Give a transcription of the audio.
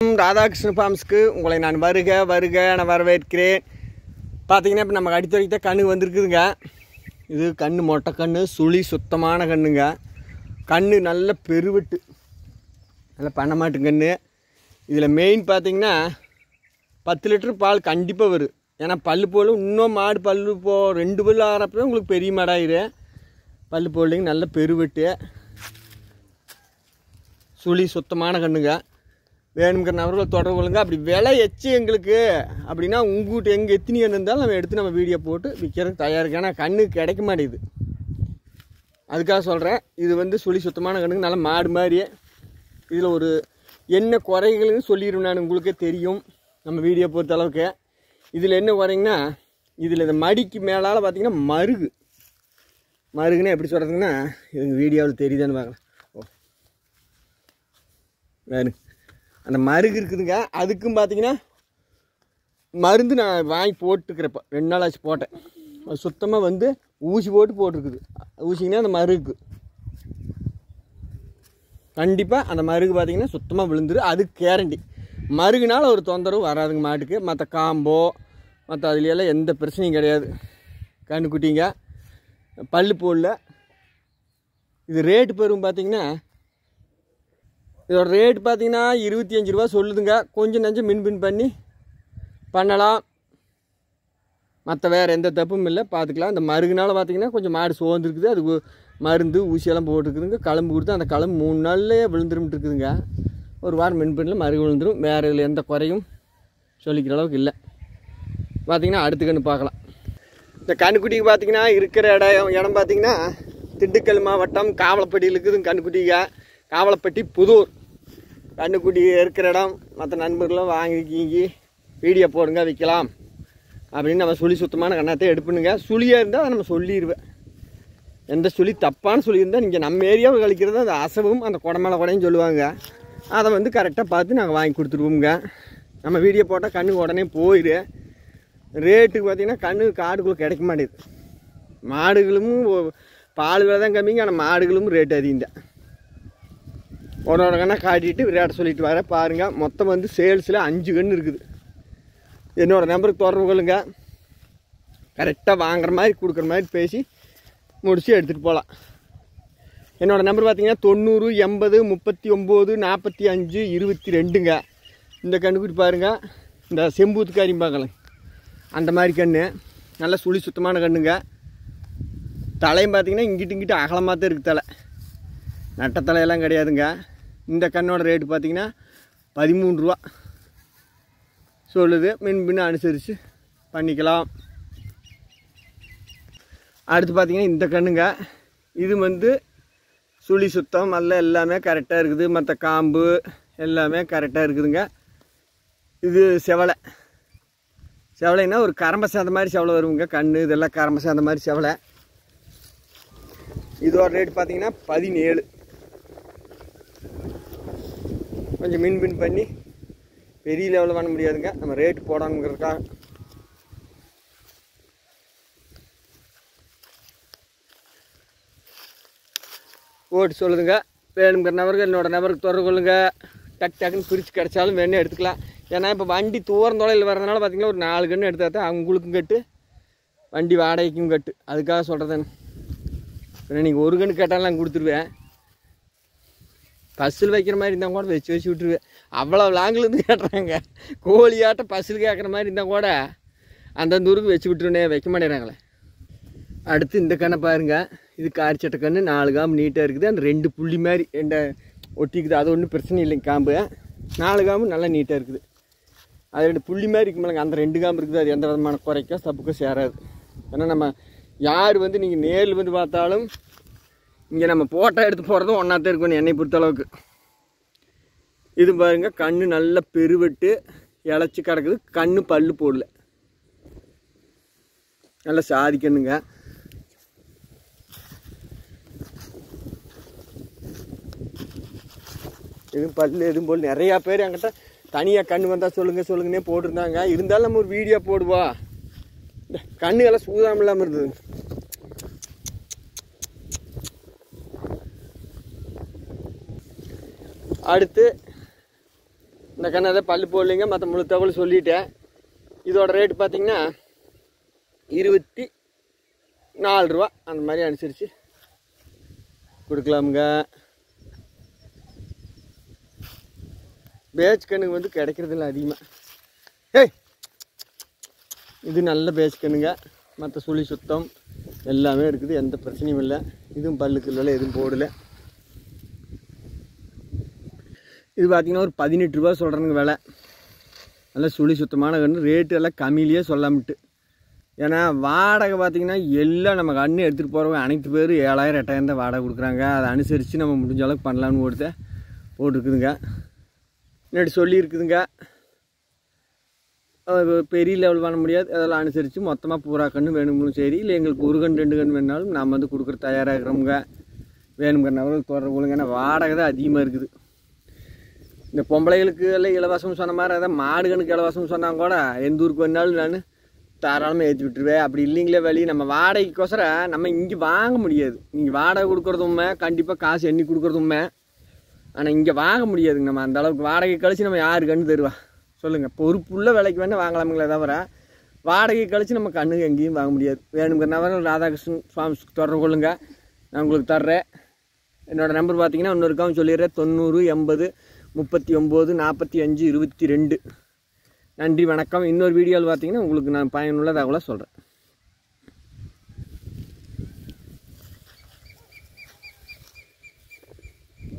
ம், ராதாகிருஷ்ண ஃபார்ம்ஸ்க்கு உங்களை நான் வருக வருக நான் வரவேற்கிறேன் பார்த்தீங்கன்னா இப்போ நம்ம அடித்து வரைக்கும் கண்ணு வந்திருக்குதுங்க இது கண்ணு மொட்டை கண்ணு சுழி சுத்தமான கண்ணுங்க கண்ணு நல்ல பெருவெட்டு நல்ல பண்ணமாட்டு கண்ணு இதில் மெயின் பார்த்தீங்கன்னா பத்து லிட்டர் பால் கண்டிப்பாக வரும் ஏன்னா பல்லு போல் இன்னும் மாடு பல்லு போ ரெண்டு பல்லு ஆகிறப்ப உங்களுக்கு பெரிய மாடாயிரு பல்லு போல்லிங்க நல்ல பெருவெட்டு சுழி சுத்தமான கண்ணுங்க வேணுங்கிற நபர்களை தொடர்பு கொள்ளுங்க அப்படி விலை எச்சு எங்களுக்கு அப்படின்னா உங்ககிட்ட எங்கே எத்தனை கன்று இருந்தாலும் நம்ம எடுத்து நம்ம வீடியோ போட்டு விற்கிறதுக்கு தயாரிக்கு ஏன்னா கண்ணு கிடைக்க மாட்டேங்குது அதுக்காக சொல்கிறேன் இது வந்து சுழி சுத்தமான கண்ணுங்க நல்ல மாடு மாதிரியே இதில் ஒரு என்ன குறைகள்னு சொல்லிடுவேன் நான் உங்களுக்கே தெரியும் நம்ம வீடியோ பொறுத்த அளவுக்கு இதில் என்ன குறைங்கன்னா இதில் இந்த மடிக்கு மேலால் பார்த்தீங்கன்னா மருகு மருகுன்னு எப்படி சொல்கிறதுங்கன்னா எங்கள் வீடியோவில் தெரியுதான்னு பார்க்கலாம் ஓ வேறு அந்த மருகு இருக்குதுங்க அதுக்கும் பார்த்தீங்கன்னா மருந்து நான் வாங்கி போட்டுக்கிறப்ப ரெண்டு நாள் ஆச்சு போட்டேன் அது சுத்தமாக வந்து ஊசி போட்டு போட்டிருக்குது ஊசிங்கன்னா அந்த மருகு கண்டிப்பாக அந்த மருகு பார்த்தீங்கன்னா சுத்தமாக விழுந்துரு அதுக்கு கேரண்டி மருகுனால ஒரு தொந்தரவு வராதுங்க மாட்டுக்கு மற்ற காம்போ மற்ற அதுலையெல்லாம் எந்த பிரச்சனையும் கிடையாது கண்ணுக்குட்டிங்க பல்லு போடல இது ரேட்டு பெரும் பார்த்தீங்கன்னா இதோட ரேட் பார்த்தீங்கன்னா இருபத்தி அஞ்சு ரூபா சொல்லுதுங்க கொஞ்சம் நஞ்சம் மின்பின் பண்ணி பண்ணலாம் மற்ற வேறு எந்த தப்பும் இல்லை பார்த்துக்கலாம் இந்த மருகுனால பார்த்தீங்கன்னா கொஞ்சம் மாடு சோர்ந்துருக்குது அதுக்கு மருந்து ஊசியெல்லாம் போட்டுருக்குதுங்க களம்பு கொடுத்து அந்த களம்பு மூணு நாள்லேயே விழுந்துருமிட்டு இருக்குதுங்க ஒரு வாரம் மின்பண்ணில் மருகு விழுந்துரும் வேறு இதில் எந்த குறையும் சொல்லிக்கிற அளவுக்கு இல்லை பார்த்தீங்கன்னா அடுத்த கன்று பார்க்கலாம் இந்த கண்ணுக்குட்டிக்கு பார்த்தீங்கன்னா இருக்கிற இடம் இடம் பார்த்தீங்கன்னா திண்டுக்கல் மாவட்டம் காவலப்பட்டியில் இருக்குது கண்ணுக்குட்டிங்க காவலப்பட்டி புதூர் கண்ணுக்குட்டி இருக்கிற இடம் மற்ற நண்பர்களும் வாங்கி கீங்கி வீடியோ போடுங்க விற்கலாம் அப்படின்னு நம்ம சுழி சுத்தமான கண்ணாத்தை எடுப்பணுங்க சுழியாக இருந்தால் நம்ம சொல்லிடுவேன் எந்த சுழி தப்பான சுழி இருந்தால் நீங்கள் நம்ம ஏரியாவில் கழிக்கிறது அந்த அசவும் அந்த குடமலை குடையும் சொல்லுவாங்க அதை வந்து கரெக்டாக பார்த்து நாங்கள் வாங்கி கொடுத்துருவோங்க நம்ம வீடியோ போட்டால் கண்ணுக்கு உடனே போயிடு ரேட்டுக்கு பார்த்தீங்கன்னா கண்ணு காடுக்குள்ளே கிடைக்க மாட்டேங்குது மாடுகளும் ஒ- பால் விலை தான் கம்மிங்க ஆனால் மாடுகளும் ரேட் அதிகம் தான் ஒரு ஒரு கண்ணை காட்டிட்டு ரேட்டை சொல்லிட்டு வரேன் பாருங்கள் மொத்தம் வந்து சேல்ஸில் அஞ்சு கன்று இருக்குது என்னோடய நம்பருக்கு தொடர்பு கொள்ளுங்க கரெக்டாக வாங்குற மாதிரி கொடுக்குற மாதிரி பேசி முடித்து எடுத்துகிட்டு போகலாம் என்னோடய நம்பர் பார்த்தீங்கன்னா தொண்ணூறு எண்பது முப்பத்தி ஒம்பது நாற்பத்தி அஞ்சு இருபத்தி ரெண்டுங்க இந்த கண்ணுக்குட்டி பாருங்கள் இந்த செம்பூத்துக்காரியும் பார்க்கலாம் அந்த மாதிரி கன்று நல்ல சுழி சுத்தமான கண்ணுங்க தலையும் பார்த்தீங்கன்னா இங்கிட்டு இங்கிட்டு அகலமாக தான் இருக்குது தலை நட்ட தலையெல்லாம் கிடையாதுங்க இந்த கண்ணோட ரேட்டு பார்த்தீங்கன்னா பதிமூணு ரூபா சொல்லுது மின் பின்ன அனுசரித்து பண்ணிக்கலாம் அடுத்து பார்த்தீங்கன்னா இந்த கண்ணுங்க இது வந்து சுழி சுத்தம் அல்ல எல்லாமே கரெக்டாக இருக்குது மற்ற காம்பு எல்லாமே கரெக்டாக இருக்குதுங்க இது செவலை செவலைன்னா ஒரு கரம்ப சேர்ந்த மாதிரி செவலை வருங்க கண்ணு இதெல்லாம் கரம்ப சேர்ந்த மாதிரி செவலை இதோட ரேட் பார்த்தீங்கன்னா பதினேழு கொஞ்சம் மின் பின் பண்ணி பெரிய லெவலில் பண்ண முடியாதுங்க நம்ம ரேட் போடணுங்கிறதுக்காக போட்டு சொல்லுதுங்க வேணுங்கிற நபர்கள் என்னோட நபருக்கு தொடர்பு கொள்ளுங்க டக் டக்குன்னு பிரித்து கிடச்சாலும் வேணும் எடுத்துக்கலாம் ஏன்னா இப்போ வண்டி தூரம் தொலையில் வர்றதுனால பார்த்தீங்கன்னா ஒரு நாலு கன்று எடுத்தா தான் அவங்களுக்கும் கட்டு வண்டி வாடகைக்கும் கட்டு அதுக்காக சொல்கிறேன் ஏன்னா நீங்கள் ஒரு கன்று கேட்டாலும் கொடுத்துருவேன் பஸ்ஸில் வைக்கிற மாதிரி இருந்தால் கூட வச்சு வச்சு விட்ருவேன் அவ்வளோ லாங்கிலேருந்து கேட்டுறாங்க கோழியாட்டம் பஸ்ஸில் கேட்குற மாதிரி இருந்தால் கூட அந்தந்த ஊருக்கு வச்சு விட்டுருனே வைக்க மாட்டேறாங்களே அடுத்து இந்த கண்ணை பாருங்க இது காரி சட்டை கண்ணு நாலு காம்பு நீட்டாக இருக்குது அந்த ரெண்டு புள்ளி மாதிரி ரெண்ட ஒட்டிக்குது அது ஒன்றும் பிரச்சனை இல்லைங்க காம்பு நாலு காம்பு நல்லா நீட்டாக இருக்குது அது ரெண்டு புள்ளி மாதிரி இருக்குமில்லங்க அந்த ரெண்டு காம்பு இருக்குது அது எந்த விதமான குறைக்கோ தப்புக்கோ சேராது ஏன்னா நம்ம யார் வந்து நீங்கள் நேரில் வந்து பார்த்தாலும் இங்கே நம்ம ஃபோட்டோ எடுத்து போகிறதும் ஒன்றா தான் இருக்கணும் என்னை பொறுத்தளவுக்கு இது பாருங்க கண்ணு நல்ல பெருவெட்டு இழைச்சி கிடக்குது கண்ணு பல்லு போடல நல்ல சாதிக்கணுங்க எதுவும் பல்லு எதுவும் போல் நிறையா பேர் என்கிட்ட தனியாக கண்ணு வந்தால் சொல்லுங்கள் சொல்லுங்கன்னே போட்டிருந்தாங்க இருந்தாலும் நம்ம ஒரு வீடியோ போடுவா இந்த கண்ணு எல்லாம் சூதாமல் இல்லாமல் இருந்தது அடுத்து இந்த கண்ணை அதை பல்லு போடலைங்க மற்ற முழு தகவல் சொல்லிட்டேன் இதோட ரேட்டு பார்த்தீங்கன்னா இருபத்தி நாலு ரூபா அந்த மாதிரி அனுசரித்து கொடுக்கலாமுங்க பேட்ச் கண்ணுங்க வந்து கிடைக்கிறதில்ல அதிகமாக ஏய் இது நல்ல பேட்ச் கண்ணுங்க மற்ற சுழி சுத்தம் எல்லாமே இருக்குது எந்த பிரச்சனையும் இல்லை இதுவும் பல்லுக்கு இல்லை எதுவும் போடலை இது பார்த்தீங்கன்னா ஒரு பதினெட்டு ரூபா சொல்கிறேங்க விலை நல்லா சுழி சுத்தமான கன்று ரேட்டு எல்லாம் கம்மியிலேயே சொல்லாமட்டு ஏன்னா வாடகை பார்த்தீங்கன்னா எல்லாம் நம்ம கன்று எடுத்துகிட்டு போகிறவங்க அனைத்து பேர் ஏழாயிரம் எட்டாயிரம் தான் வாடகை கொடுக்குறாங்க அதை அனுசரித்து நம்ம முடிஞ்ச அளவுக்கு பண்ணலான்னு போட்டு போட்டிருக்குதுங்க முன்னாடி சொல்லியிருக்குதுங்க அது பெரிய லெவல் பண்ண முடியாது அதெல்லாம் அனுசரித்து மொத்தமாக பூரா கன்று வேணுங்களும் சரி இல்லை எங்களுக்கு ஒரு கன்று ரெண்டு கன்று வேணுனாலும் நாம் வந்து கொடுக்குற தயாராகிறோமுங்க வேணுங்கிறனவர்கள் தொடர்புங்க ஏன்னா வாடகை தான் அதிகமாக இருக்குது இந்த பொம்பளைகளுக்கு எல்லாம் இலவசம் சொன்ன மாதிரி அதான் மாடு கணக்கு இலவசம் சொன்னாங்க கூட எந்த ஊருக்கு வேணாலும் நான் தாராளமாக ஏற்றி விட்டுருவேன் அப்படி இல்லைங்களே வெளியே நம்ம வாடகைக்கோசரம் நம்ம இங்கே வாங்க முடியாது நீங்கள் வாடகை கொடுக்குறது உண்மை கண்டிப்பாக காசு எண்ணி கொடுக்குறது உண்மை ஆனால் இங்கே வாங்க முடியாதுங்க நம்ம அந்த அளவுக்கு வாடகை கழிச்சு நம்ம யாரு கண்ணு தருவா சொல்லுங்கள் பொறுப்புள்ள விலைக்கு வேணால் வாங்கலாமுங்களே தவிர வாடகை கழிச்சு நம்ம கண்ணுக்கு எங்கேயும் வாங்க முடியாது வேணுங்கிறனால ராதாகிருஷ்ணன் சுவாமி தொடர்பு கொள்ளுங்க நான் உங்களுக்கு தர்றேன் என்னோடய நம்பர் பார்த்தீங்கன்னா இன்னொருக்காவும் சொல்லிடுறேன் தொண்ணூறு எண்பது முப்பத்தி ஒம்பது நாற்பத்தி அஞ்சு இருபத்தி ரெண்டு நன்றி வணக்கம் இன்னொரு வீடியோவில் பார்த்தீங்கன்னா உங்களுக்கு நான் பயனுள்ள தகவலாக சொல்கிறேன்